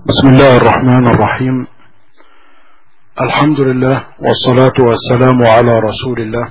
بسم الله الرحمن الرحيم الحمد لله والصلاة والسلام على رسول الله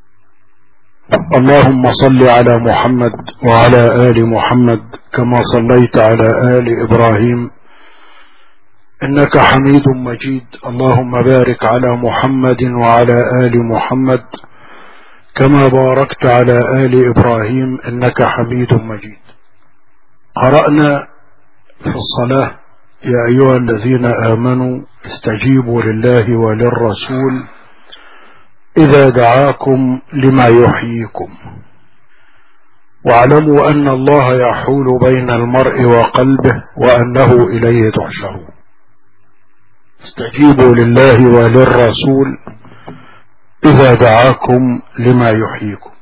اللهم صل على محمد وعلى آل محمد كما صليت على آل إبراهيم إنك حميد مجيد اللهم بارك على محمد وعلى آل محمد كما باركت على آل إبراهيم إنك حميد مجيد قرأنا في الصلاة يا أيها الذين آمنوا استجيبوا لله وللرسول إذا دعاكم لما يحييكم واعلموا أن الله يحول بين المرء وقلبه وأنه إليه تحشرون استجيبوا لله وللرسول إذا دعاكم لما يحييكم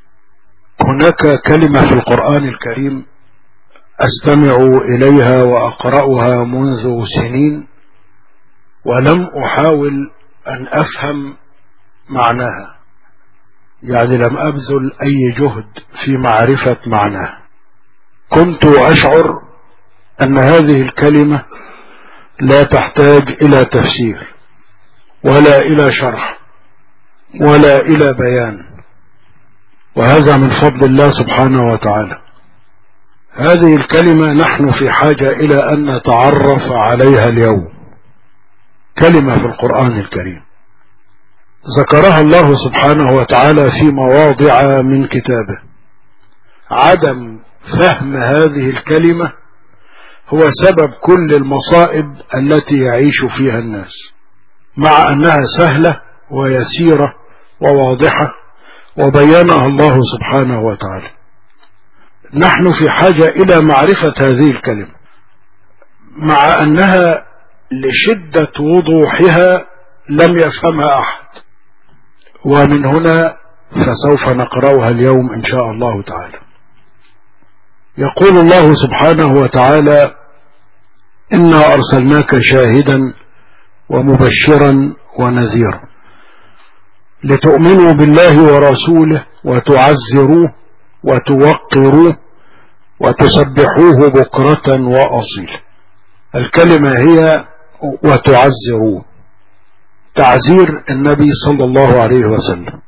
هناك كلمة في القرآن الكريم أستمع إليها وأقرأها منذ سنين ولم أحاول أن أفهم معناها يعني لم أبذل أي جهد في معرفة معناها كنت أشعر أن هذه الكلمة لا تحتاج إلى تفسير ولا إلى شرح ولا إلى بيان وهذا من فضل الله سبحانه وتعالى هذه الكلمة نحن في حاجة إلى أن نتعرف عليها اليوم كلمة في القرآن الكريم ذكرها الله سبحانه وتعالى في مواضع من كتابه عدم فهم هذه الكلمة هو سبب كل المصائب التي يعيش فيها الناس مع أنها سهلة ويسيرة وواضحة وبينها الله سبحانه وتعالى نحن في حاجة إلى معرفة هذه الكلمة مع أنها لشدة وضوحها لم يفهمها أحد ومن هنا فسوف نقرأها اليوم إن شاء الله تعالى يقول الله سبحانه وتعالى إنا أرسلناك شاهدا ومبشرا ونذيرا لتؤمنوا بالله ورسوله وتعزروه وتوقروه وتسبحوه بكرة وأصيلا الكلمة هي وتعزروه تعزير النبي صلى الله عليه وسلم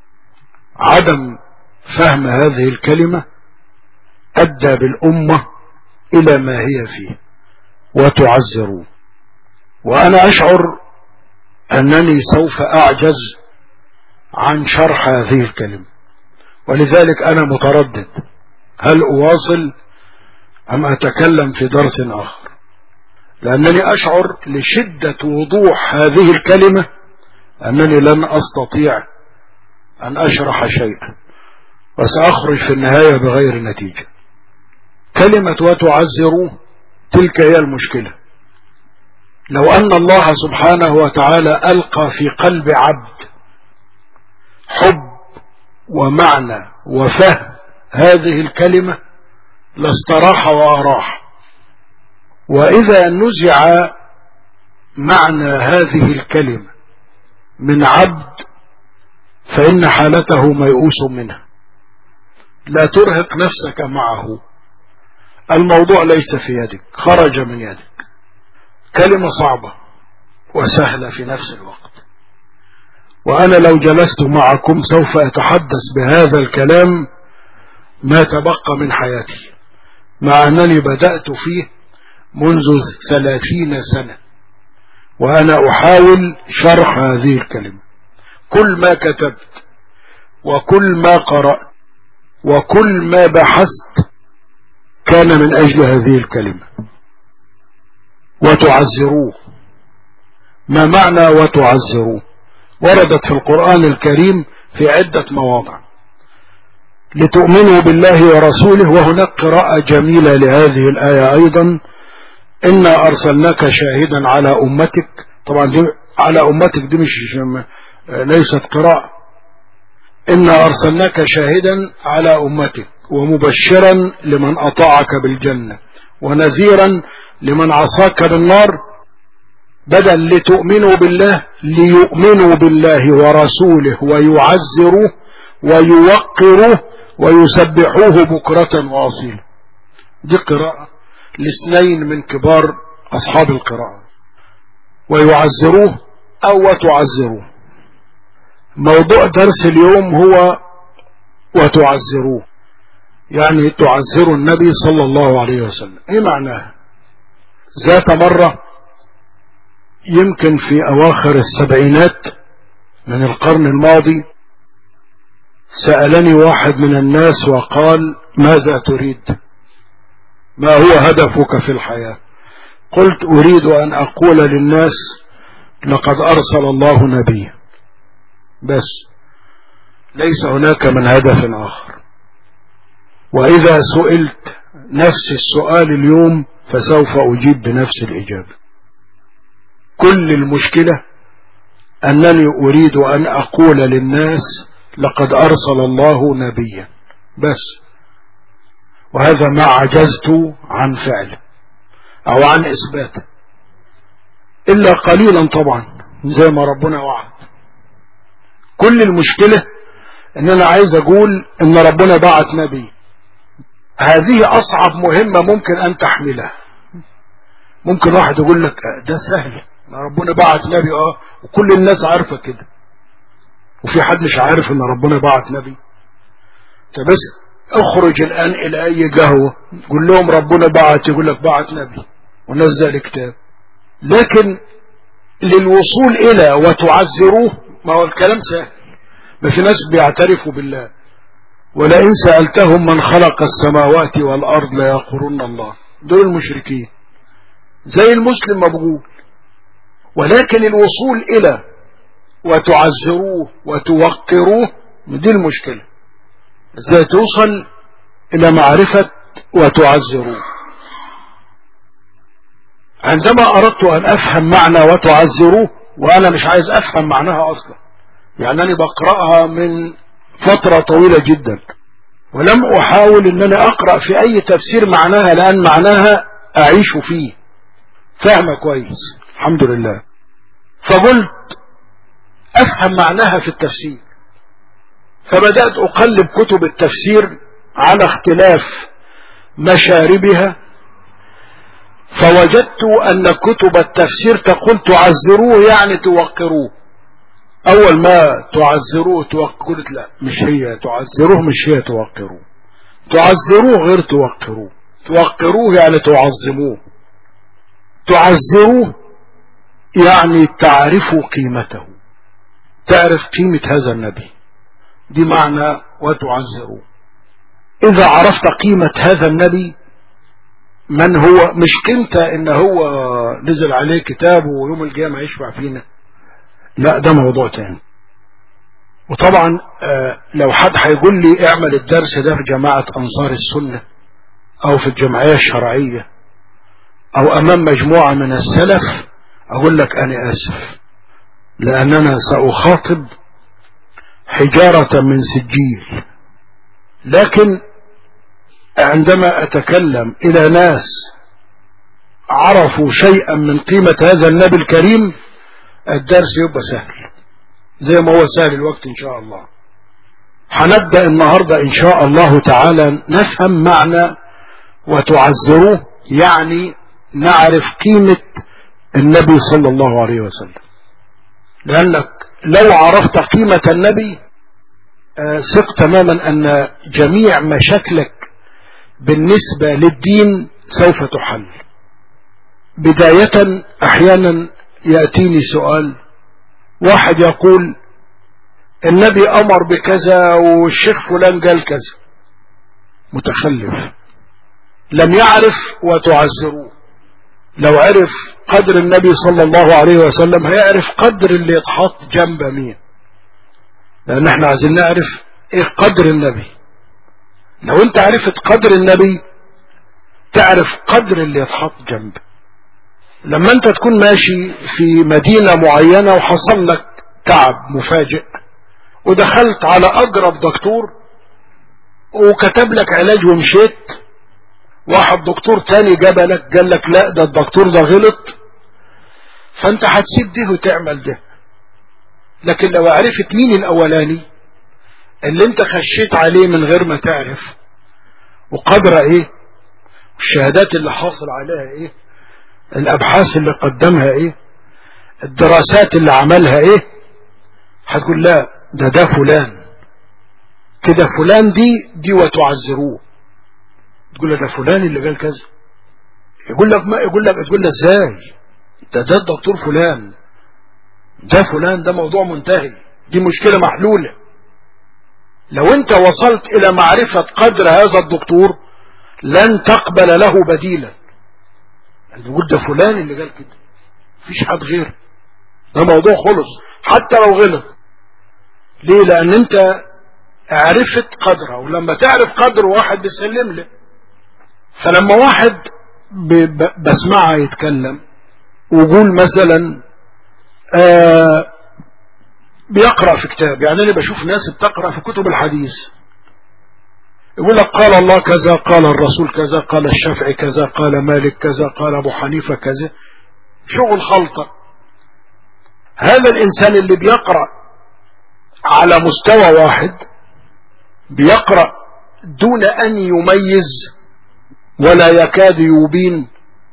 عدم فهم هذه الكلمة أدى بالأمة إلى ما هي فيه وتعزروه وأنا أشعر أنني سوف أعجز عن شرح هذه الكلمة ولذلك أنا متردد هل أواصل أم أتكلم في درس آخر لأنني أشعر لشدة وضوح هذه الكلمة أنني لن أستطيع أن أشرح شيئا وسأخرج في النهاية بغير نتيجة كلمة وتعزروا تلك هي المشكلة لو أن الله سبحانه وتعالى ألقى في قلب عبد حب ومعنى وفهم هذه الكلمة لاستراح وأراح وإذا نزع معنى هذه الكلمة من عبد فإن حالته ميؤوس منها لا ترهق نفسك معه الموضوع ليس في يدك خرج من يدك كلمة صعبة وسهلة في نفس الوقت وأنا لو جلست معكم سوف أتحدث بهذا الكلام ما تبقى من حياتي مع أنني بدأت فيه منذ ثلاثين سنة وأنا أحاول شرح هذه الكلمة كل ما كتبت وكل ما قرأت وكل ما بحثت كان من أجل هذه الكلمة وتعزروه ما معنى وتعزروه وردت في القرآن الكريم في عدة مواضع لتؤمنوا بالله ورسوله وهناك قراءة جميلة لهذه الآية أيضا إنا أرسلناك شاهدا على أمتك طبعا دي على أمتك دي مش ليست قراءة إنا أرسلناك شاهدا على أمتك ومبشرا لمن أطاعك بالجنة ونذيرا لمن عصاك بالنار بدل لتؤمنوا بالله ليؤمنوا بالله ورسوله ويعزروه ويوقروه ويسبحوه بكرة وأصيلا دي قراءة لاثنين من كبار أصحاب القراءة ويعزروه أو وتعزروه موضوع درس اليوم هو وتعزروه يعني تعزروا النبي صلى الله عليه وسلم ايه معناها ذات مرة يمكن في اواخر السبعينات من القرن الماضي سألني واحد من الناس وقال ماذا تريد ما هو هدفك في الحياة قلت أريد أن أقول للناس لقد أرسل الله نبيا بس ليس هناك من هدف آخر وإذا سئلت نفس السؤال اليوم فسوف أجيب بنفس الإجابة كل المشكلة أنني أريد أن أقول للناس لقد أرسل الله نبيا بس وهذا ما عجزت عن فعله أو عن إثباته إلا قليلا طبعا زي ما ربنا وعد كل المشكلة ان انا عايز اقول ان ربنا بعت نبي هذه اصعب مهمة ممكن ان تحملها ممكن واحد يقول لك ده سهل ربنا بعت نبي اه وكل الناس عارفة كده وفي حد مش عارف ان ربنا بعت نبي بس اخرج الان الى اي قهوة قول لهم ربنا بعت يقول لك بعت نبي ونزل كتاب لكن للوصول الى وتعزروه ما هو الكلام سهل ما في ناس بيعترفوا بالله ولئن سألتهم من خلق السماوات والأرض ليقولون الله دول المشركين زي المسلم ما بقول ولكن الوصول إلى وتعزروه وتوقروه دي المشكلة ازاي توصل إلى معرفة وتعزروه عندما أردت أن أفهم معنى وتعزروه وأنا مش عايز أفهم معناها أصلا يعني أنا بقرأها من فترة طويلة جدا ولم أحاول أن أنا أقرأ في أي تفسير معناها لأن معناها أعيش فيه فهمة كويس الحمد لله فقلت أفهم معناها في التفسير فبدأت أقلب كتب التفسير على اختلاف مشاربها فوجدت أن كتب التفسير تقول تعزروه يعني توقروه أول ما تعزروه توقروه لا مش هي تعزروه مش هي توقروه تعزروه غير توقروه توقروه يعني تعظموه تعزروه يعني تعرفوا قيمته تعرف قيمة هذا النبي دي معنى وتعزروه إذا عرفت قيمة هذا النبي من هو مش قيمته ان هو نزل عليه كتاب ويوم القيامة يشفع فينا لا ده موضوع تاني وطبعا لو حد هيقول لي اعمل الدرس ده في جماعة انصار السنة او في الجمعية الشرعية او امام مجموعة من السلف اقول لك انا اسف لاننا ساخاطب حجارة من سجيل لكن عندما أتكلم إلى ناس عرفوا شيئا من قيمة هذا النبي الكريم الدرس يبقى سهل زي ما هو سهل الوقت إن شاء الله هنبدأ النهاردة إن شاء الله تعالى نفهم معنى وتعزروه يعني نعرف قيمة النبي صلى الله عليه وسلم لأنك لو عرفت قيمة النبي ثق تماما أن جميع مشاكلك بالنسبة للدين سوف تحل بداية أحيانا يأتيني سؤال واحد يقول النبي أمر بكذا والشيخ فلان قال كذا متخلف لم يعرف وتعزروه لو عرف قدر النبي صلى الله عليه وسلم هيعرف قدر اللي يتحط جنب مين لأن احنا عايزين نعرف ايه قدر النبي لو انت عرفت قدر النبي تعرف قدر اللي يتحط جنبه لما انت تكون ماشي في مدينة معينة وحصل لك تعب مفاجئ ودخلت على اقرب دكتور وكتب لك علاج ومشيت واحد دكتور تاني جبلك قال لك لا ده الدكتور ده غلط فانت هتسيب ده وتعمل ده لكن لو عرفت مين الاولاني اللي انت خشيت عليه من غير ما تعرف وقدره ايه الشهادات اللي حاصل عليها ايه الابحاث اللي قدمها ايه الدراسات اللي عملها ايه هتقول لا ده ده فلان كده فلان دي دي وتعذروه تقول له ده فلان اللي قال كذا يقول لك ما يقول لك تقول له ازاي ده ده الدكتور فلان ده فلان ده موضوع منتهي دي مشكلة محلولة لو انت وصلت الى معرفة قدر هذا الدكتور لن تقبل له بديلا يقول ده فلان اللي قال كده مفيش حد غيره ده موضوع خلص حتى لو غلط ليه لان انت عرفت قدره ولما تعرف قدر واحد بتسلم له فلما واحد بسمعه يتكلم ويقول مثلا آه بيقرأ في كتاب يعني أنا بشوف ناس بتقرأ في كتب الحديث يقول لك قال الله كذا قال الرسول كذا قال الشافعي كذا قال مالك كذا قال أبو حنيفة كذا شغل خلطة هذا الإنسان اللي بيقرأ على مستوى واحد بيقرأ دون أن يميز ولا يكاد يبين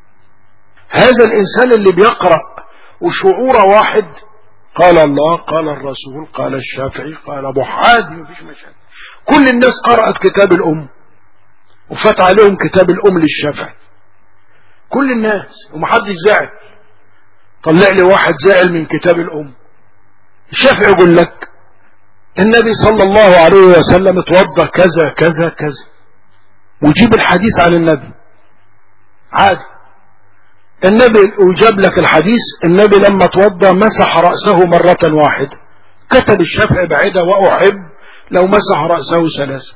هذا الإنسان اللي بيقرأ وشعور واحد قال الله قال الرسول قال الشافعي قال أبو حادي مفيش مشاكل كل الناس قرأت كتاب الأم وفات عليهم كتاب الأم للشافعي كل الناس ومحدش زعل طلع لي واحد زعل من كتاب الأم الشافعي يقول لك النبي صلى الله عليه وسلم اتوضى كذا كذا كذا وجيب الحديث عن النبي عادي النبي وجاب لك الحديث النبي لما توضى مسح رأسه مرة واحدة كتب الشافعي بعيدة وأحب لو مسح رأسه ثلاثة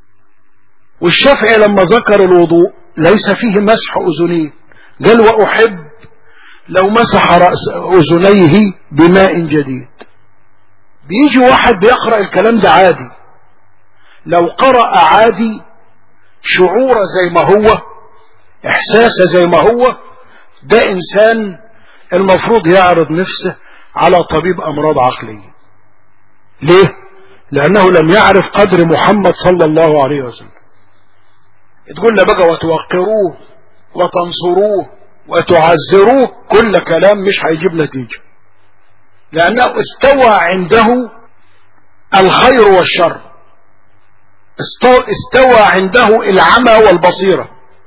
والشافعي لما ذكر الوضوء ليس فيه مسح أذنيه قال وأحب لو مسح رأس أذنيه بماء جديد بيجي واحد بيقرأ الكلام ده عادي لو قرأ عادي شعور زي ما هو احساس زي ما هو ده انسان المفروض يعرض نفسه على طبيب امراض عقلية ليه لانه لم يعرف قدر محمد صلى الله عليه وسلم تقول له بقى وتوقروه وتنصروه وتعزروه كل كلام مش هيجيب نتيجة لانه استوى عنده الخير والشر استوى عنده العمى والبصيرة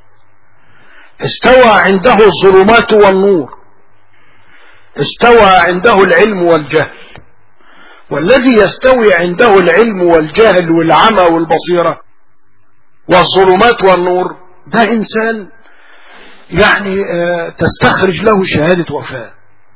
استوى عنده الظلمات والنور استوى عنده العلم والجهل والذي يستوي عنده العلم والجهل والعمى والبصيرة والظلمات والنور ده إنسان يعني تستخرج له شهادة وفاة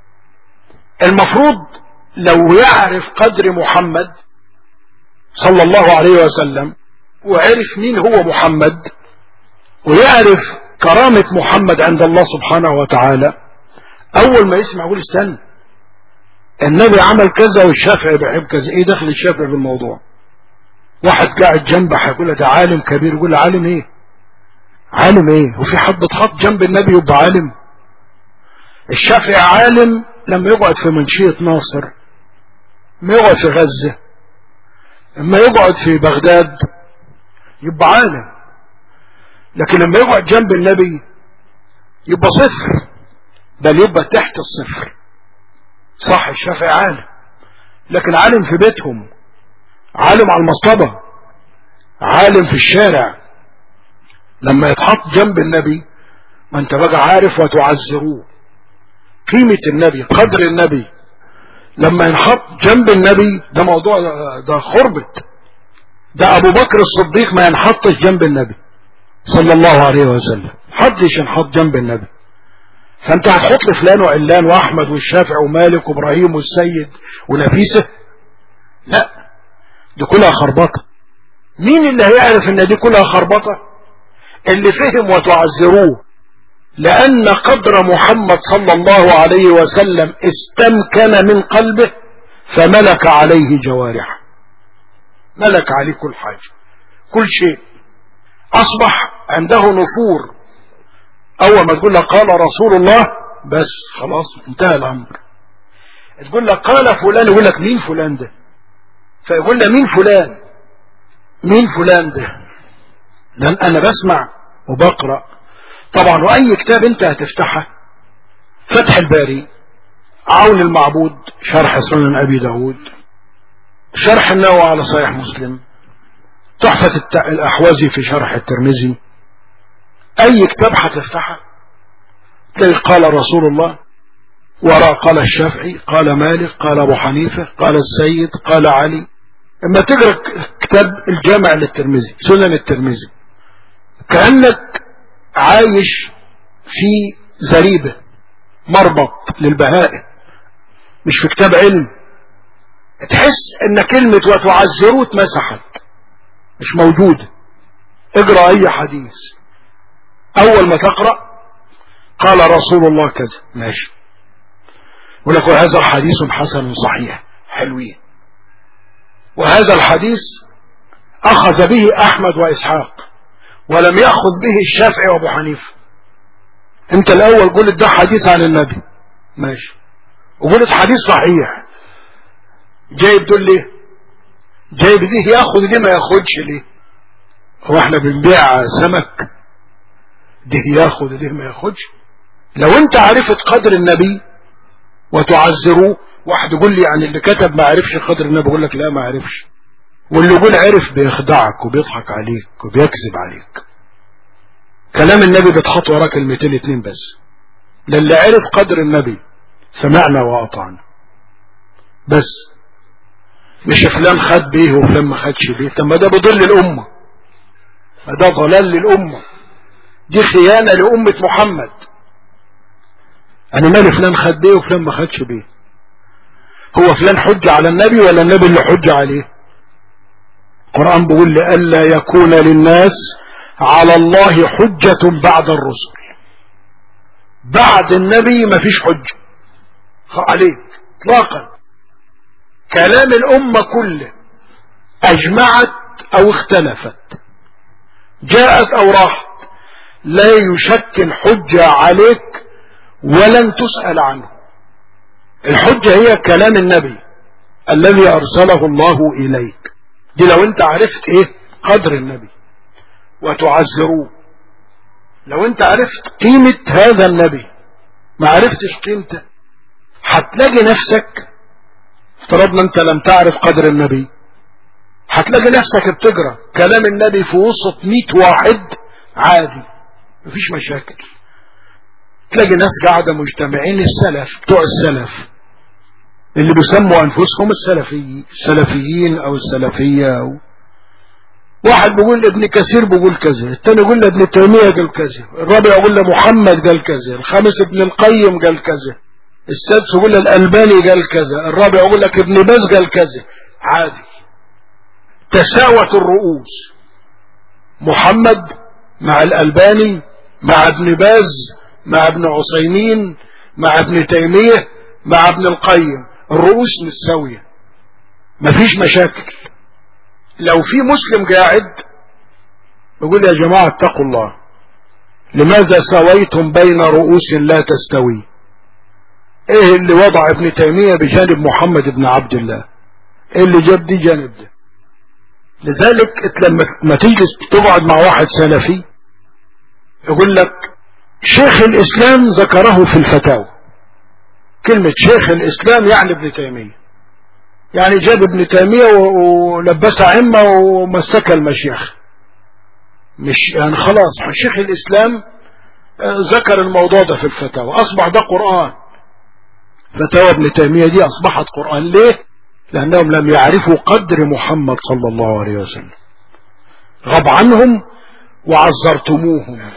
المفروض لو يعرف قدر محمد صلى الله عليه وسلم وعرف مين هو محمد ويعرف كرامة محمد عند الله سبحانه وتعالى أول ما يسمع يقول استنى النبي عمل كذا والشافعي بيحب كذا ايه دخل الشافعي بالموضوع واحد قاعد جنبه هيقول ده عالم كبير يقول عالم ايه عالم ايه وفي حد اتحط جنب النبي يبقى عالم الشافعي عالم لما يقعد في منشية ناصر ما يقعد في غزة اما يقعد في بغداد يبقى عالم لكن لما يقعد جنب النبي يبقى صفر بل يبقى تحت الصفر صح الشافعي عالم لكن عالم في بيتهم عالم على المصطبة عالم في الشارع لما يتحط جنب النبي ما انت بقى عارف وتعزروه قيمة النبي قدر النبي لما ينحط جنب النبي ده موضوع ده خربت ده ابو بكر الصديق ما ينحطش جنب النبي صلى الله عليه وسلم حدش ينحط جنب النبي فانت هتحط لي فلان وعلان واحمد والشافعي ومالك وابراهيم والسيد ونفيسه لا دي كلها خربطه مين اللي هيعرف ان دي كلها خربطه اللي فهم وتعذروه لأن قدر محمد صلى الله عليه وسلم استمكن من قلبه فملك عليه جوارحه ملك عليه كل حاجة كل شيء أصبح عنده نفور أول ما تقول لك قال رسول الله بس خلاص انتهى الأمر تقول لك قال فلان يقول لك مين فلان ده فيقول له مين فلان مين فلان ده لأن أنا بسمع وبقرأ طبعا وأي كتاب أنت هتفتحه فتح الباري عون المعبود شرح سنن أبي داود شرح النووي على صحيح مسلم تحفة الأحوازي في شرح الترمذي أي كتاب هتفتحه تلاقي قال رسول الله وراء قال الشافعي قال مالك قال أبو حنيفة قال السيد قال علي اما تقرأ كتاب الجامع للترمذي سنن الترمذي كأنك عايش في زريبة مربط للبهائم مش في كتاب علم تحس ان كلمة وتعذروه اتمسحت مش موجودة اقرأ اي حديث اول ما تقرأ قال رسول الله كذا ماشي ولك هذا حديث حسن صحيح حلوين وهذا الحديث أخذ به أحمد وإسحاق ولم يأخذ به الشافعي وأبو حنيفة أنت الأول قلت ده حديث عن النبي ماشي وقلت حديث صحيح جايب دول ليه جايب دي ياخد ليه ما ياخدش ليه هو احنا بنبيع سمك ده ياخد ليه ما ياخدش لو انت عرفت قدر النبي وتعذروه واحد يقول لي يعني اللي كتب ما عرفش قدر النبي يقول لك لا ما عرفش واللي يقول عرف بيخدعك وبيضحك عليك وبيكذب عليك كلام النبي بيتحط وراه كلمتين اتنين بس للي عرف قدر النبي سمعنا وأطعنا بس مش فلان خد بيه وفلان ما خدش بيه طب ما ده بضل الأمة ده ضلال للأمة دي خيانة لأمة محمد أنا مالي فلان خد بيه وفلان ما خدش بيه هو فلان حج على النبي ولا النبي اللي حج عليه القرآن بيقول لألا يكون للناس على الله حجة بعد الرسل بعد النبي ما فيش حجة عليك اطلاقا كلام الأمة كله أجمعت أو اختلفت جاءت أو راحت لا يشكل حجة عليك ولن تسأل عنه الحجة هي كلام النبي الذي أرسله الله إليك دي لو انت عرفت ايه قدر النبي وتعزروه لو انت عرفت قيمة هذا النبي ما عرفتش قيمته هتلاقي نفسك افترضنا انت لم تعرف قدر النبي هتلاقي نفسك بتقرا كلام النبي في وسط 100 واحد عادي مفيش مشاكل تلاقي ناس قاعدة مجتمعين السلف بتوع السلف اللي بيسموا انفسهم السلفيين السلفيين او السلفية أو واحد بيقول ابن كثير بيقول كذا الثاني يقول ابن تيمية قال كذا الرابع يقول محمد قال كذا الخامس ابن القيم قال كذا السادس يقول الألباني قال كذا الرابع يقول لك ابن باز قال كذا عادي تساوت الرؤوس محمد مع الألباني مع ابن باز مع ابن عثيمين مع ابن تيمية مع ابن القيم الرؤوس متساوية مفيش مشاكل لو في مسلم قاعد يقول يا جماعة اتقوا الله لماذا سويتم بين رؤوس لا تستوي ايه اللي وضع ابن تيمية بجانب محمد بن عبد الله ايه اللي جاب دي جانب ده لذلك لما ما تجلس تقعد مع واحد سلفي يقول لك شيخ الاسلام ذكره في الفتاوى كلمة شيخ الاسلام يعني ابن تيمية يعني جاب ابن تيمية ولبس عمة ومسك المشيخ مش يعني خلاص شيخ الاسلام ذكر الموضوع ده في الفتاوى اصبح ده قرآن فتاوى ابن تيمية دي أصبحت قرآن ليه لأنهم لم يعرفوا قدر محمد صلى الله عليه وسلم غب عنهم وعزرتموهم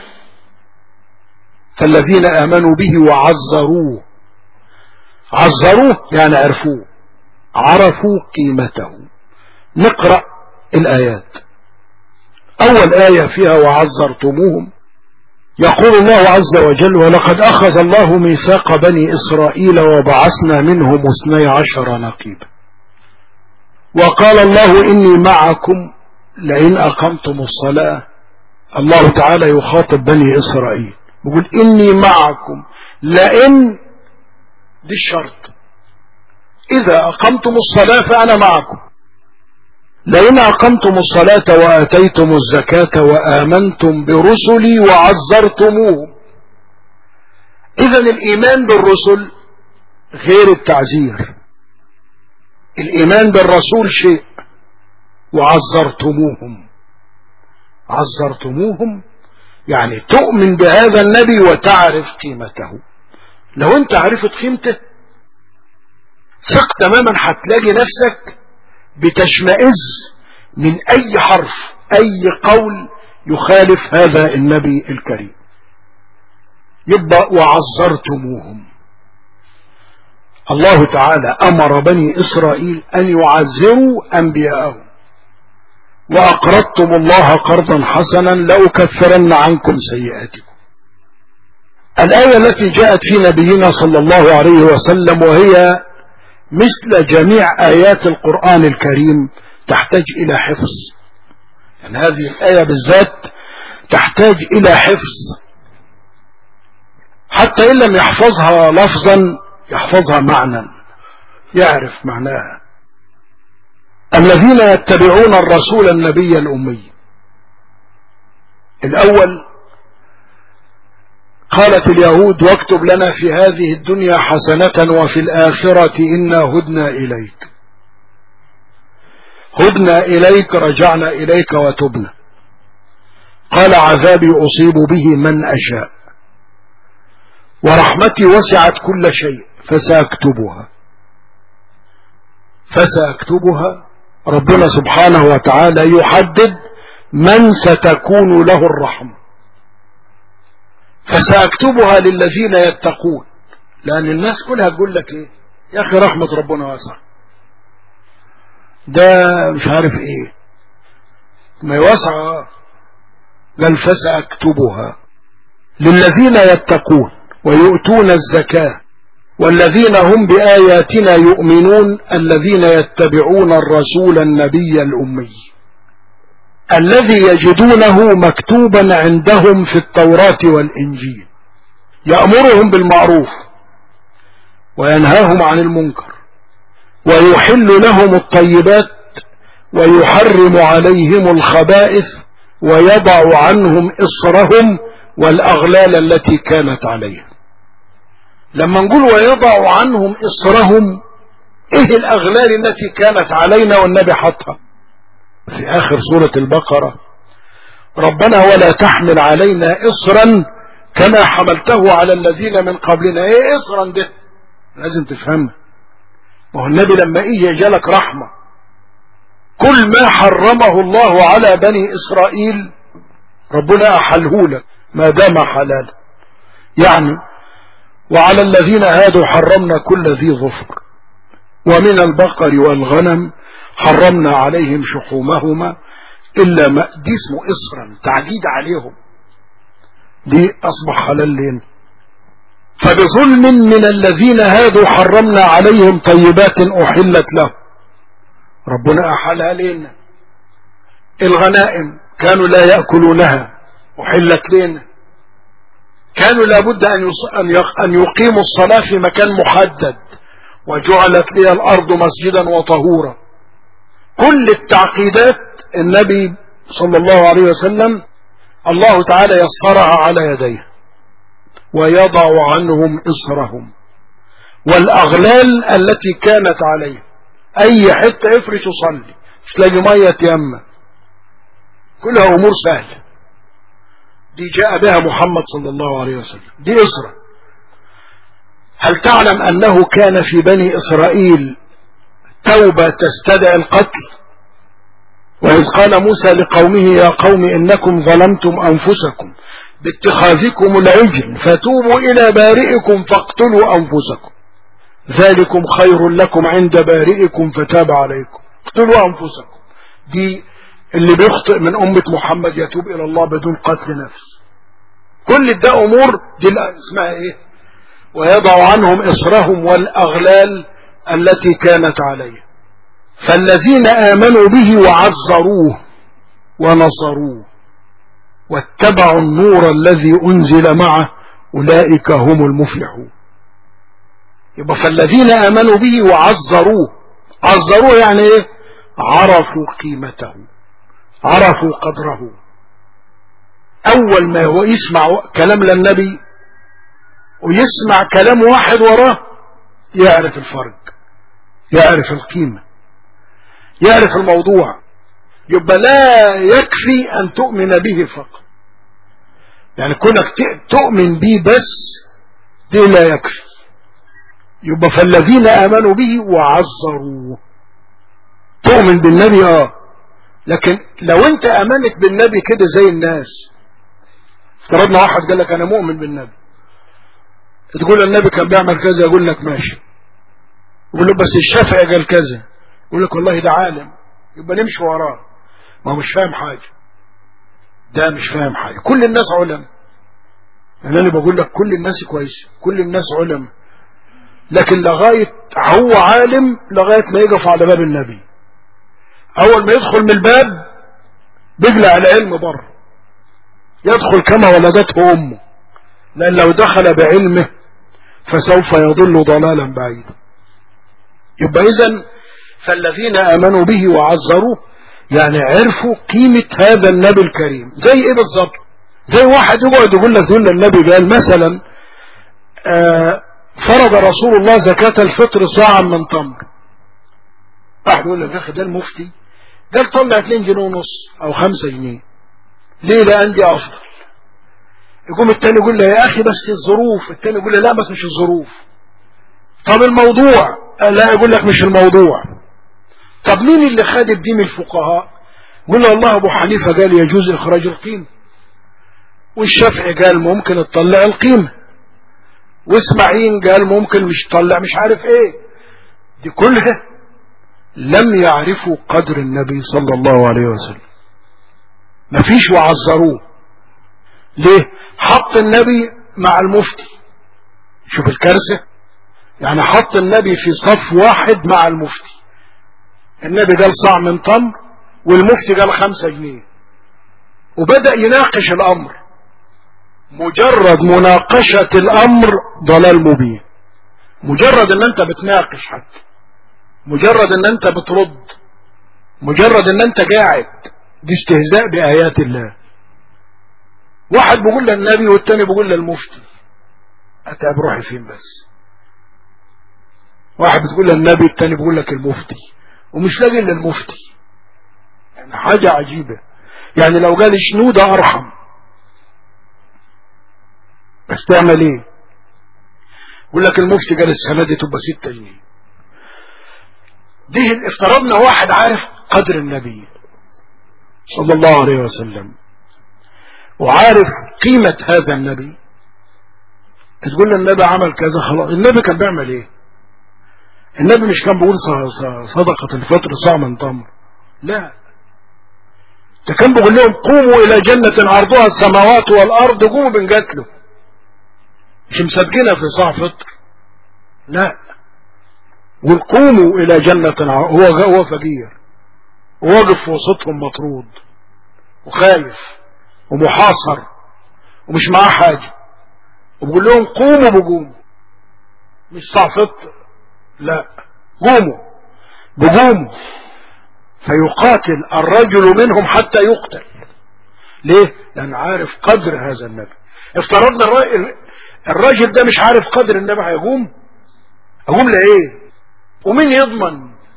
فالذين آمنوا به وعزروه عزروه يعني عرفوه عرفوا قيمته نقرأ الآيات أول آية فيها وعزرتموهم يقول الله عز وجل ولقد أخذ الله ميثاق بني إسرائيل وبعثنا منهم اثني عشر نقيبا وقال الله إني معكم لئن أقمتم الصلاة الله تعالى يخاطب بني إسرائيل بيقول إني معكم لئن دي الشرط إذا أقمتم الصلاة فأنا معكم لئن أقمتم الصلاة وآتيتم الزكاة وآمنتم برسلي وعزرتموهم إذا الإيمان بالرسل غير التعزير الإيمان بالرسول شيء وعزرتموهم عزرتموهم يعني تؤمن بهذا النبي وتعرف قيمته لو انت عرفت قيمته ثق تماما هتلاقي نفسك بتشمئز من اي حرف اي قول يخالف هذا النبي الكريم يبقى وعزرتموهم الله تعالى امر بني اسرائيل ان يعزروا انبياءهم واقرضتم الله قرضا حسنا لاكفرن عنكم سيئاتكم الايه التي جاءت في نبينا صلى الله عليه وسلم وهي مثل جميع ايات القران الكريم تحتاج الى حفظ يعني هذه الايه بالذات تحتاج الى حفظ حتى ان لم يحفظها لفظا يحفظها معنى يعرف معناها الذين يتبعون الرسول النبي الأمي الأول قالت اليهود واكتب لنا في هذه الدنيا حسنة وفي الآخرة إنا هدنا إليك هدنا إليك رجعنا إليك وتبنا قال عذابي أصيب به من أشاء ورحمتي وسعت كل شيء فسأكتبها فسأكتبها ربنا سبحانه وتعالى يحدد من ستكون له الرحمة فسأكتبها للذين يتقون لأن الناس كلها تقول لك إيه يا أخي رحمة ربنا واسعة ده مش عارف إيه ما يوسع قال فسأكتبها للذين يتقون ويؤتون الزكاة والذين هم بآياتنا يؤمنون الذين يتبعون الرسول النبي الأمي الذي يجدونه مكتوبا عندهم في التوراة والإنجيل يأمرهم بالمعروف وينهاهم عن المنكر ويحل لهم الطيبات ويحرم عليهم الخبائث ويضع عنهم إصرهم والأغلال التي كانت عليهم لما نقول ويضع عنهم إصرهم إيه الأغلال التي كانت علينا والنبي حطها في آخر سورة البقرة ربنا ولا تحمل علينا إصرا كما حملته على الذين من قبلنا إيه إصرا ده لازم تفهمها ما هو النبي لما إيه جالك رحمة كل ما حرمه الله على بني إسرائيل ربنا أحله لك ما دام حلالا يعني وعلى الذين هادوا حرمنا كل ذي ظفر ومن البقر والغنم حرمنا عليهم شحومهما إلا ما دي اسمه إصرا تعديد عليهم دي أصبح حلال لنا فبظلم من الذين هادوا حرمنا عليهم طيبات أحلت لهم ربنا أحلها لنا الغنائم كانوا لا يأكلونها أحلت لنا كانوا لابد أن أن يقيموا الصلاة في مكان محدد وجعلت لي الأرض مسجدا وطهورا كل التعقيدات النبي صلى الله عليه وسلم الله تعالى يسرها على يديه ويضع عنهم إصرهم والأغلال التي كانت عليه أي حتة افرش وصلي مش تلاقي مية يمة كلها أمور سهلة دي جاء بها محمد صلى الله عليه وسلم دي إسرة هل تعلم أنه كان في بني إسرائيل توبة تستدعي القتل وإذ قال موسى لقومه يا قوم إنكم ظلمتم أنفسكم باتخاذكم العجل فتوبوا إلى بارئكم فاقتلوا أنفسكم ذلكم خير لكم عند بارئكم فتاب عليكم اقتلوا أنفسكم دي اللي بيخطئ من أمة محمد يتوب إلى الله بدون قتل نفس كل ده أمور دي اسمها إيه ويضع عنهم إصرهم والأغلال التي كانت عليه فالذين آمنوا به وعزروه ونصروه واتبعوا النور الذي أنزل معه أولئك هم المفلحون يبقى فالذين آمنوا به وعزروه عزروه يعني إيه عرفوا قيمته عرفوا قدره أول ما هو يسمع كلام للنبي ويسمع كلام واحد وراه يعرف الفرق يعرف القيمة يعرف الموضوع يبقى لا يكفي أن تؤمن به فقط يعني كونك تؤمن به بس دي لا يكفي يبقى فالذين آمنوا به وعزروه تؤمن بالنبي اه لكن لو انت امنت بالنبي كده زي الناس افترضنا واحد قال لك انا مؤمن بالنبي تقول النبي كان بيعمل كذا يقول لك ماشي يقول له بس الشافعي قال كذا يقول لك والله ده عالم يبقى نمشي وراه ما هو مش فاهم حاجة ده مش فاهم حاجة كل الناس علم يعني انا بقول لك كل الناس كويس كل الناس علم لكن لغاية هو عالم لغاية ما يقف على باب النبي اول ما يدخل من الباب بيقلع العلم بره يدخل كما ولدته امه لان لو دخل بعلمه فسوف يضل ضلالا بعيدا يبقى اذا فالذين امنوا به وعزروه يعني عرفوا قيمة هذا النبي الكريم زي ايه بالظبط زي واحد يقعد يقول لك دول النبي قال مثلا آه فرض رسول الله زكاة الفطر صاعا من تمر واحد يقول لك يا اخي ده المفتي قال طلع 2 جنيه ونص او 5 جنيه ليه لان دي افضل يقوم التاني يقول له يا اخي بس الظروف التاني يقول له لا بس مش الظروف طب الموضوع لا يقول لك مش الموضوع طب مين اللي خد الدين الفقهاء يقول له والله ابو حنيفه قال يجوز اخراج القيمه والشافعي قال ممكن تطلع القيمه واسماعيل قال ممكن مش تطلع مش عارف ايه دي كلها لم يعرفوا قدر النبي صلى الله عليه وسلم مفيش وعذروه ليه حط النبي مع المفتي شوف الكارثة يعني حط النبي في صف واحد مع المفتي النبي قال صاع من تمر والمفتي قال خمسة جنيه وبدأ يناقش الأمر مجرد مناقشة الأمر ضلال مبين مجرد ان انت بتناقش حتى مجرد ان انت بترد مجرد ان انت قاعد دي استهزاء بآيات الله واحد بيقول للنبي والتاني بيقول للمفتي اتعب روحي فين بس واحد بتقول للنبي التاني بيقول لك المفتي ومش لاقي الا المفتي يعني حاجة عجيبة يعني لو قال شنودة ارحم بس تعمل ايه يقول لك المفتي قال السنة دي تبقى ستة جنيه دي افترضنا واحد عارف قدر النبي صلى الله عليه وسلم وعارف قيمة هذا النبي تقول له النبي عمل كذا خلاص النبي كان بيعمل ايه النبي مش كان بيقول صدقة الفطر صاع من تمر لا ده كان بيقول لهم قوموا الى جنة عرضها السماوات والارض قوموا بنقتله مش مصدقينها في صاع فطر لا وقوموا الى جنة هو هو فقير وواقف في وسطهم مطرود وخايف ومحاصر ومش معاه حاجة وبقول لهم قوموا بقوم مش صعفت لا قوموا بقوم فيقاتل الرجل منهم حتى يقتل ليه لان عارف قدر هذا النبي افترضنا الراجل ده مش عارف قدر النبي هيقوم اقوم لايه ومين يضمن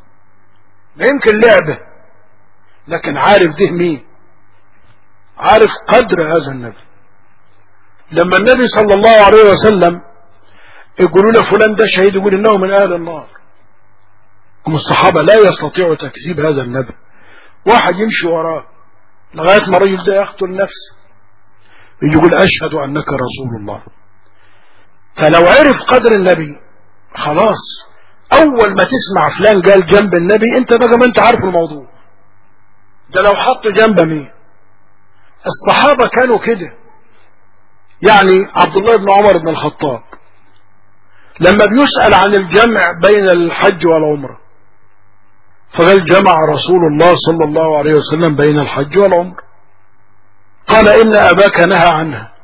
ما يمكن لعبة لكن عارف ده مين عارف قدر هذا النبي لما النبي صلى الله عليه وسلم يقولوا له فلان ده شهيد يقول انه من اهل النار هم الصحابة لا يستطيعوا تكذيب هذا النبي واحد يمشي وراه لغاية ما الرجل ده يقتل نفسه يجي يقول اشهد انك رسول الله فلو عرف قدر النبي خلاص اول ما تسمع فلان قال جنب النبي انت بقى ما انت عارف الموضوع ده لو حط جنب مين الصحابة كانوا كده يعني عبد الله بن عمر بن الخطاب لما بيسأل عن الجمع بين الحج والعمرة فقال جمع رسول الله صلى الله عليه وسلم بين الحج والعمرة قال إن أباك نهى عنها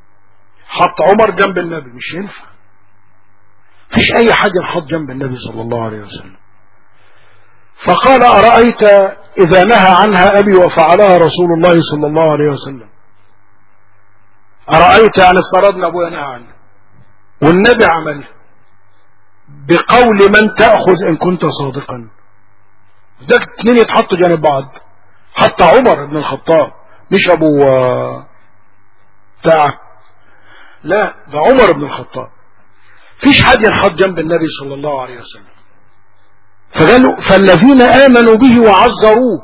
حط عمر جنب النبي مش ينفع فيش أي حاجة نحط جنب النبي صلى الله عليه وسلم فقال أرأيت إذا نهى عنها أبي وفعلها رسول الله صلى الله عليه وسلم أرأيت يعني افترضنا أبويا نهى عنها والنبي عمل بقول من تأخذ إن كنت صادقا ده اتنين يتحطوا جانب بعض حتى عمر بن الخطاب مش أبو بتاع لا ده عمر بن الخطاب فيش حد ينحط جنب النبي صلى الله عليه وسلم فقالوا فالذين آمنوا به وعزروه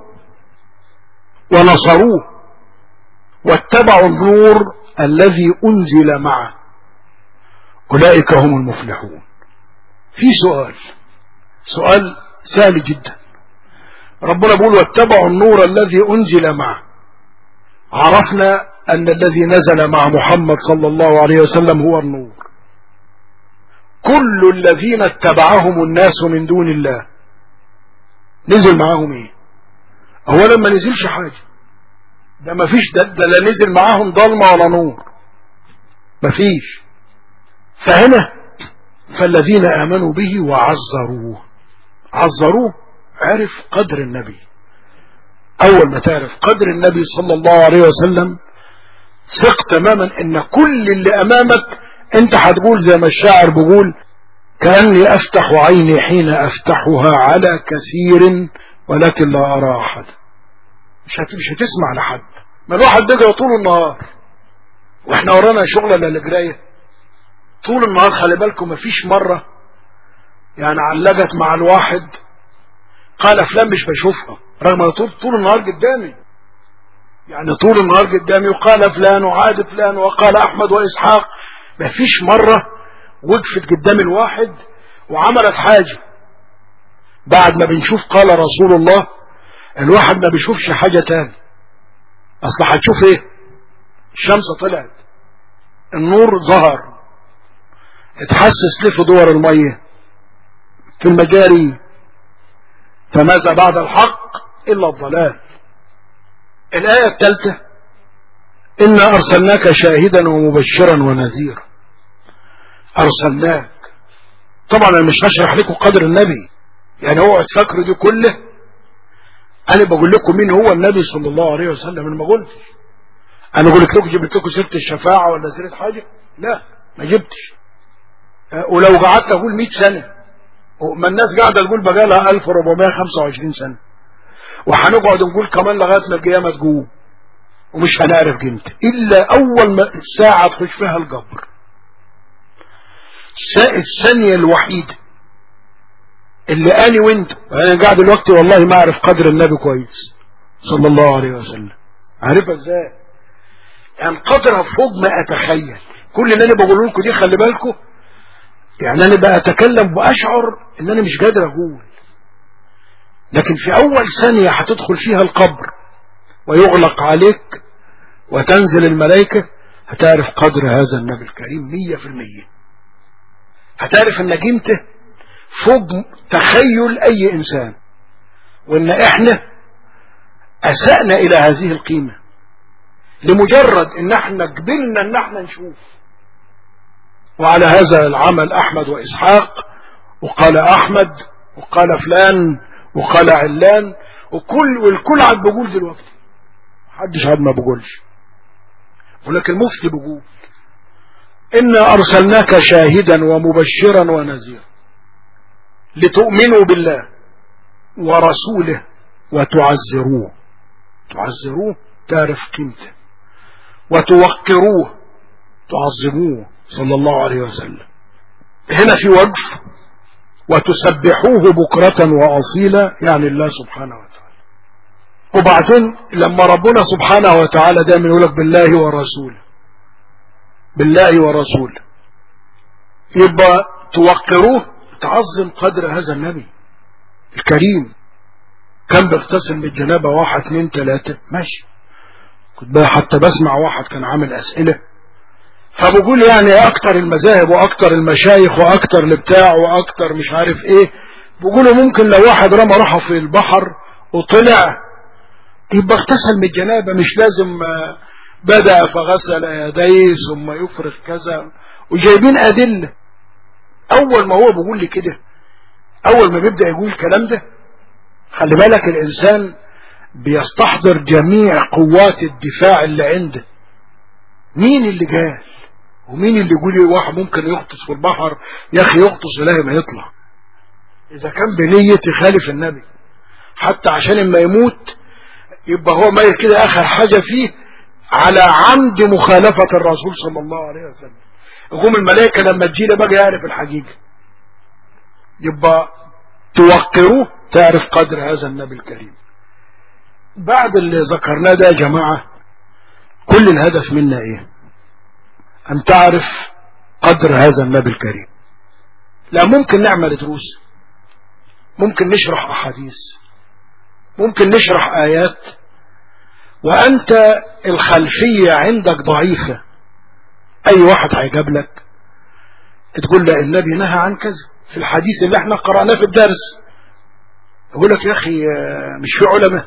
ونصروه واتبعوا النور الذي أنزل معه أولئك هم المفلحون في سؤال سؤال سهل جدا ربنا بيقول واتبعوا النور الذي أنزل معه عرفنا أن الذي نزل مع محمد صلى الله عليه وسلم هو النور كل الذين اتبعهم الناس من دون الله نزل معاهم ايه اولا ما نزلش حاجة ده ما فيش ده, ده لا نزل معاهم ضلمة ولا نور ما فيش فهنا فالذين آمنوا به وعزروه عزروه عرف قدر النبي أول ما تعرف قدر النبي صلى الله عليه وسلم ثق تماما ان كل اللي امامك انت هتقول زي ما الشاعر بيقول كأني افتح عيني حين افتحها على كثير ولكن لا ارى احد مش مش هتسمع لحد ما الواحد بيجري طول النهار واحنا ورانا شغل ولا القرايه طول النهار خلي بالكم مفيش مرة يعني علقت مع الواحد قال فلان مش بشوفها رغم طول طول النهار قدامي يعني طول النهار قدامي وقال فلان وعاد فلان وقال احمد واسحاق مفيش مرة وقفت قدام الواحد وعملت حاجة بعد ما بنشوف قال رسول الله الواحد ما بيشوفش حاجة تاني اصل هتشوف ايه الشمس طلعت النور ظهر اتحسس ليه في دور المية في المجاري فماذا بعد الحق إلا الضلال الآية الثالثة إنا أرسلناك شاهدا ومبشرا ونذيرا أرسلناك طبعا أنا مش هشرح لكم قدر النبي يعني هو تفكروا دي كله أنا بقول لكم مين هو النبي صلى الله عليه وسلم أنا ما قلتش أنا قلت لكم جبت لكم سيرة الشفاعة ولا سيرة حاجة لا ما جبتش ولو قعدت اقول 100 سنة ما الناس قاعدة تقول بقى لها 1425 سنة وهنقعد نقول كمان لغاية ما القيامة تقوم ومش هنعرف قيمته إلا أول ما ساعة تخش فيها القبر الثانية الوحيدة اللي أنا وانت أنا قاعد دلوقتي والله ما أعرف قدر النبي كويس صلى الله عليه وسلم عارفها ازاي يعني قدرها فوق ما أتخيل كل اللي أنا بقول لكم دي خلي بالكم يعني أنا بقى أتكلم وأشعر إن أنا مش قادر أقول لكن في أول ثانية هتدخل فيها القبر ويغلق عليك وتنزل الملائكة هتعرف قدر هذا النبي الكريم مية في المية هتعرف ان قيمته فوق تخيل أي إنسان وإن إحنا أسأنا إلى هذه القيمة لمجرد إن إحنا قبلنا إن إحنا نشوف وعلى هذا العمل أحمد وإسحاق وقال أحمد وقال فلان وقال علان وكل والكل عاد بقول دلوقتي محدش عاد ما بقولش ولكن المفتي بقول إنا أرسلناك شاهدا ومبشرا ونذيرا لتؤمنوا بالله ورسوله وتعزروه تعزروه تعرف قيمته وتوقروه تعظموه صلى الله عليه وسلم هنا في وقف وتسبحوه بكرة وأصيلا يعني الله سبحانه وتعالى وبعدين لما ربنا سبحانه وتعالى دائما يقول لك بالله ورسوله بالله ورسوله يبقى توقروه تعظم قدر هذا النبي الكريم كان بيغتسل من الجنابة واحد اثنين ثلاثة ماشي كنت بقى حتى بسمع واحد كان عامل أسئلة فبقول يعني أكتر المذاهب وأكتر المشايخ وأكتر البتاع وأكتر مش عارف إيه بقولوا ممكن لو واحد رمى روحه في البحر وطلع يبقى اغتسل من الجنابة مش لازم بدأ فغسل يديه ثم يفرغ كذا وجايبين أدلة أول ما هو بيقول لي كده أول ما بيبدأ يقول الكلام ده خلي بالك الإنسان بيستحضر جميع قوات الدفاع اللي عنده مين اللي قال ومين اللي يقول لي واحد ممكن يغطس في البحر يا اخي يغطس الهي ما يطلع اذا كان بنية يخالف النبي حتى عشان اما يموت يبقى هو ميت كده اخر حاجة فيه على عمد مخالفة الرسول صلى الله عليه وسلم يقوم الملائكة لما تجيله بقى يعرف الحقيقة يبقى توقروه تعرف قدر هذا النبي الكريم بعد اللي ذكرناه ده يا جماعة كل الهدف منا ايه ان تعرف قدر هذا النبي الكريم لا ممكن نعمل دروس ممكن نشرح احاديث ممكن نشرح ايات وانت الخلفية عندك ضعيفة اي واحد هيجاب لك تقول له النبي نهى عن كذا في الحديث اللي احنا قرأناه في الدرس يقول لك يا اخي مش في علماء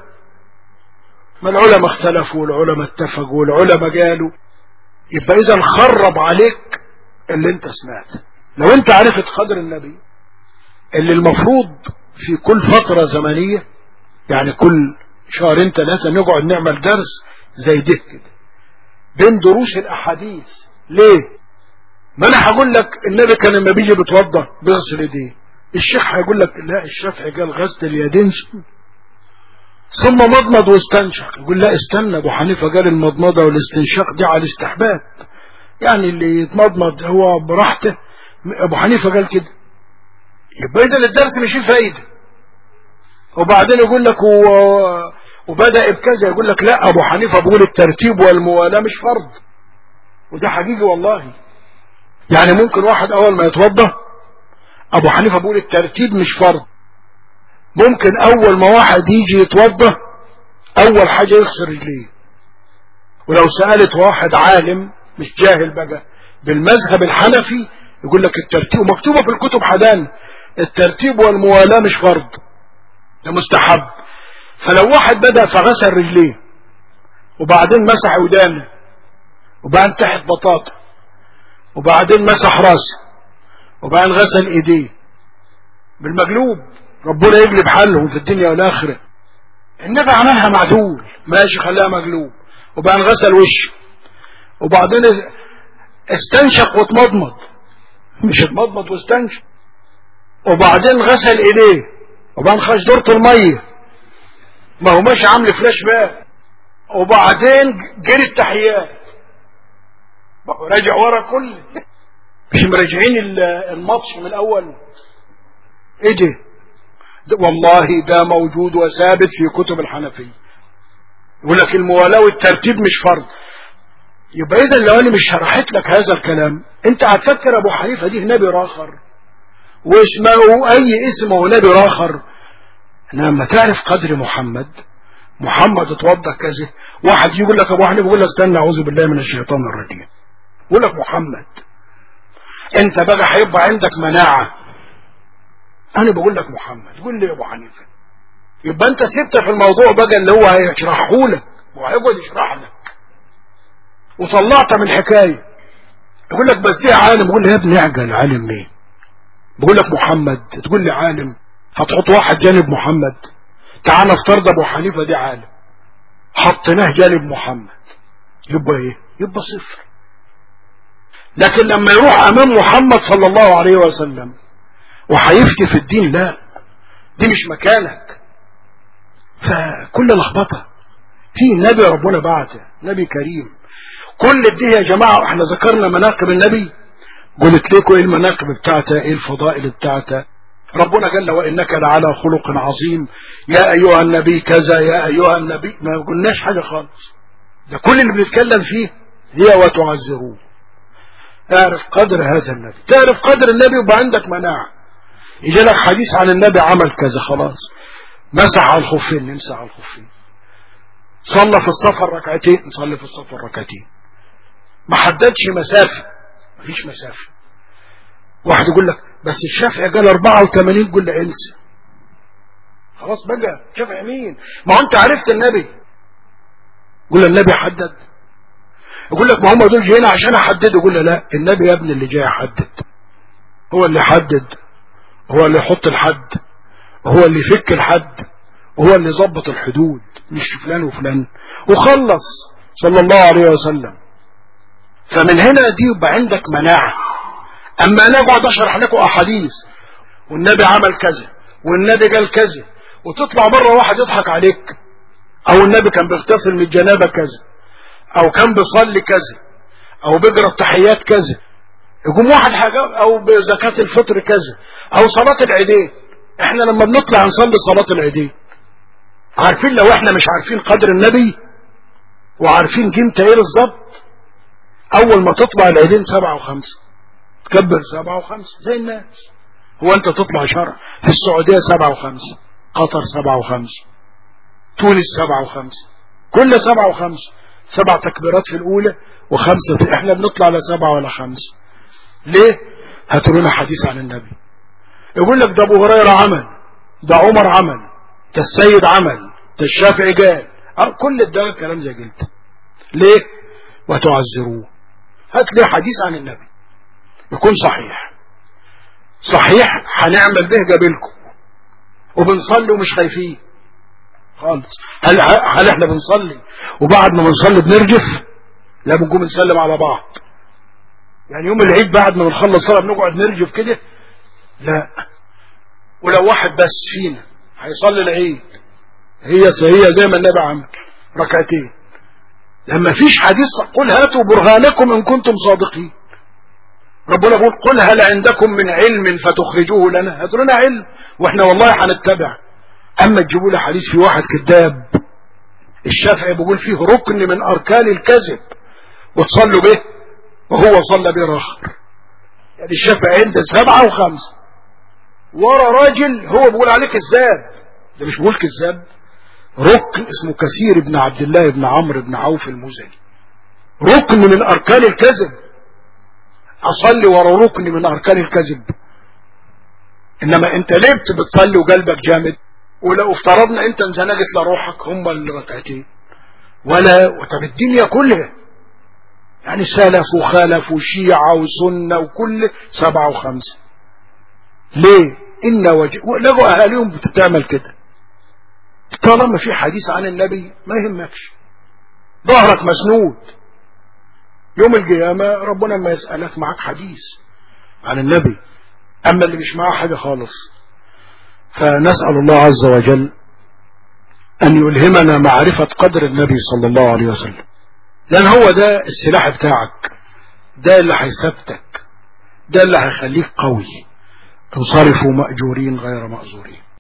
ما العلماء اختلفوا والعلماء اتفقوا والعلماء قالوا يبقى اذا خرب عليك اللي انت سمعت لو انت عرفت قدر النبي اللي المفروض في كل فترة زمنية يعني كل شهرين ثلاثة نقعد نعمل درس زي ده كده بين دروس الاحاديث ليه ما انا هقول لك النبي كان لما بيجي بيتوضى بيغسل ايديه الشيخ هيقول لك لا الشافعي قال غسل اليدين ثم مضمض واستنشق يقول لا استنى ابو حنيفه قال المضمضه والاستنشاق دي على الاستحباب يعني اللي يتمضمض هو براحته ابو حنيفه قال كده يبقى اذا الدرس مش فيه فايده وبعدين يقول لك و... وبدا بكذا يقول لك لا ابو حنيفه بيقول الترتيب والموالاه مش فرض وده حقيقي والله يعني ممكن واحد اول ما يتوضا ابو حنيفه بيقول الترتيب مش فرض ممكن اول ما واحد يجي يتوضا اول حاجة يغسل رجليه ولو سألت واحد عالم مش جاهل بقى بالمذهب الحنفي يقول لك الترتيب ومكتوبة في الكتب حدان الترتيب والموالاة مش فرض ده مستحب فلو واحد بدأ فغسل رجليه وبعدين مسح ودانه وبعدين تحت بطاطا وبعدين مسح راسه وبعدين غسل ايديه بالمقلوب ربنا يقلب حالهم في الدنيا والآخرة النبي عملها معدول ماشي خلاها مقلوب وبعدين غسل وشه وبعدين استنشق واتمضمض مش اتمضمض واستنشق وبعدين غسل ايديه وبعدين خرج دورة المية ما هو ماشي عامل فلاش باك وبعدين جري التحيات راجع ورا كل مش مراجعين الماتش من الاول ايه ده والله ده موجود وثابت في كتب الحنفية يقول لك الموالاة والترتيب مش فرض يبقى اذا لو انا مش شرحت لك هذا الكلام انت هتفكر ابو حنيفة دي نبي راخر واسمه اي اسم هو نبي راخر لما تعرف قدر محمد محمد اتوضى كذا واحد يقول لك ابو حنيفه يقول لك استنى اعوذ بالله من الشيطان الرجيم يقول لك محمد انت بقى هيبقى عندك مناعه انا بقول لك محمد قول لي يا ابو حنيفه يبقى انت سبت في الموضوع بقى اللي هو هيشرحه لك وهيقعد يشرح لك وطلعت من الحكايه يقول لك بس دي عالم يقول لي يا ابني اعجل عالم مين بقول لك محمد تقول لي عالم هتحط واحد جانب محمد تعال نفترض ابو حنيفه دي عالم حطيناه جانب محمد يبقى ايه يبقى صفر لكن لما يروح امام محمد صلى الله عليه وسلم وهيفتي في الدين لا دي مش مكانك فكل لخبطة في نبي ربنا بعته نبي كريم كل دي يا جماعة احنا ذكرنا مناقب النبي قلت لكم ايه المناقب بتاعته ايه الفضائل بتاعته ربنا قال له وانك لعلى خلق عظيم يا ايها النبي كذا يا ايها النبي ما قلناش حاجة خالص ده كل اللي بنتكلم فيه هي وتعزروه اعرف قدر هذا النبي تعرف قدر النبي ويبقى عندك مناعه يجي لك حديث عن النبي عمل كذا خلاص مسح على الخفين نمسح على الخفين صلى في السفر ركعتين نصلي في السفر ركعتين ما حددش مسافة مفيش مسافة واحد يقول لك بس الشافعي قال 84 قول له انسى خلاص بقى شافعي مين ما هو انت عرفت النبي يقول له النبي حدد يقول لك ما هم دول جايين عشان احدد يقول له لا النبي يا ابني اللي جاي يحدد هو اللي حدد هو اللي يحط الحد هو اللي يفك الحد هو اللي يظبط الحدود مش فلان وفلان وخلص صلى الله عليه وسلم فمن هنا دي يبقى عندك مناعة اما انا اقعد اشرح لكم احاديث والنبي عمل كذا والنبي قال كذا وتطلع بره واحد يضحك عليك او النبي كان بيغتسل من الجنابة كذا او كان بيصلي كذا او بيقرا التحيات كذا يقوم واحد حاجة او بزكاة الفطر كذا او صلاة العيدين احنا لما بنطلع نصلي صلاة العيدين عارفين لو احنا مش عارفين قدر النبي وعارفين قيمته ايه بالظبط اول ما تطلع العيدين سبعة وخمسة تكبر سبعة وخمسة زي الناس هو انت تطلع شرع في السعودية سبعة وخمسة قطر سبعة وخمسة تونس سبعة وخمسة كل سبعة وخمسة سبع تكبيرات في الاولى وخمسة في احنا بنطلع لا سبعة ولا خمسة ليه هاتوا لنا حديث عن النبي يقول لك ده ابو هريرة عمل ده عمر عمل ده السيد عمل ده الشافعي قال كل ده كلام زي قلت ليه وتعزروه هات لي حديث عن النبي يكون صحيح صحيح هنعمل به قبلكم وبنصلي ومش خايفين خالص هل, هل احنا بنصلي وبعد ما بنصلي بنرجف لا بنقوم نسلم على بعض يعني يوم العيد بعد ما بنخلص صلاه بنقعد نرجف كده لا ولو واحد بس فينا هيصلي العيد هي هي زي ما النبي عمل ركعتين لما فيش حديث قل هاتوا برهانكم ان كنتم صادقين ربنا يقول قل هل عندكم من علم فتخرجوه لنا هاتوا لنا علم واحنا والله هنتبع اما تجيبوا لي حديث في واحد كذاب الشافعي بيقول فيه ركن من اركان الكذب وتصلوا به وهو صلى برخر يعني الشافعي عنده سبعة وخمسة ورا راجل هو بيقول عليه كذاب ده مش بيقول كذاب ركن اسمه كثير بن عبد الله بن عمرو بن عوف المزني ركن من اركان الكذب اصلي ورا ركن من اركان الكذب انما انت ليه بتصلي وقلبك جامد ولو افترضنا انت انزنقت لروحك هم الركعتين ولا طب الدنيا كلها يعني سلف وخلف وشيعة وسنة وكل سبعة وخمسة ليه إن وجه لقوا أهاليهم بتتعمل كده طالما في حديث عن النبي ما يهمكش ظهرك مسنود يوم القيامة ربنا ما يسألك معك حديث عن النبي أما اللي مش معاه حاجة خالص فنسأل الله عز وجل أن يلهمنا معرفة قدر النبي صلى الله عليه وسلم لأن هو ده السلاح بتاعك ده اللي هيثبتك ده اللي هيخليك قوي تنصرفوا مأجورين غير مأزورين